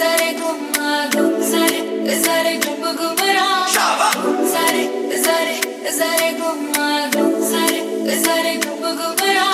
సరే గుమ్మ గుమ్ సరే సరే గుమ్మ గుమ్మరా సరే సరే సరే గుమ్మ గుమ్ సరే సరే గుమ్మ గుమ్మరా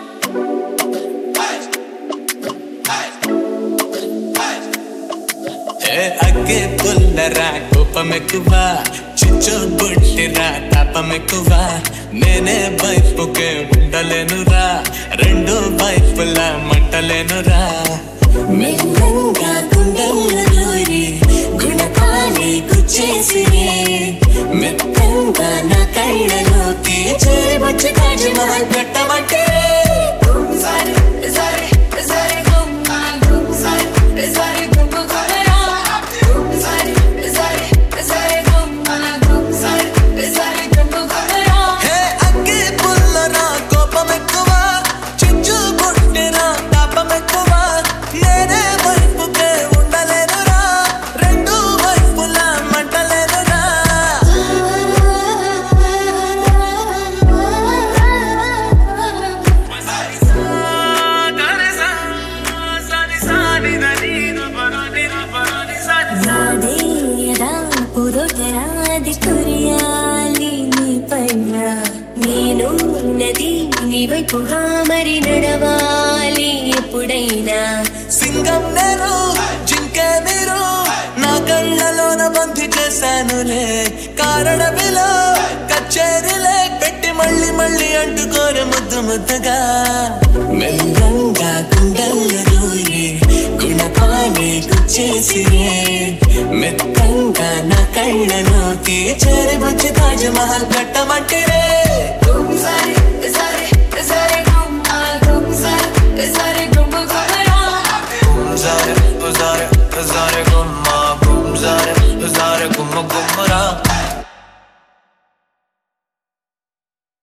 ఏ అగ్గే పుల్లరా కోపమెక్కువ చిచ్చు బుట్టిరా తాపమెక్కువ నేనే వైపుకే ఉండలేనురా రెండు వైపుల మంటలేనురా మెల్లంగా గుండెల్లో దూరి గుణపాలే గుచ్చేసిరే మెత్తంగా నా కళ్ళలోకి చేరవచ్చు తాజ్ మహల్ కట్టమంటే సరే సరే సరే గుమ్మ గుమ్ సరే సరే గుమ్మ గుమ్మరా సరే సరే సరే గుమ్మ గుమ్ సరే సరే గుమ్మ గుమ్మరా హే అగ్గే పుల్లరా కోపమెక్కువ చిచ్చు బుట్టిరా తాపమెక్కువ నేనే వైపుకే ఉండలేనురా రెండు వైపుల మంటలేనురా నాదేయదా పురోటరాది కురియాలి నీ పైన నేను నది నీ వైపుగా మరి నడవాలి ఎప్పుడైనా సింగం నేను జింకే మీరు నా కళ్ళలోన బంధి చేశానులే కారణమిలో కచేరీలే పెట్టి మళ్ళీ మళ్ళీ అంటుకోరు ముద్దు ముద్దుగా మెల్లంగా గుండెల్లో దూరి గుణపాలే గుచ్చేసిరే మెత్తంగా నా కళ్ళలోకి చేరబుచ్చి తాజ్ మహల్ కట్టమంటిరే సరే సరే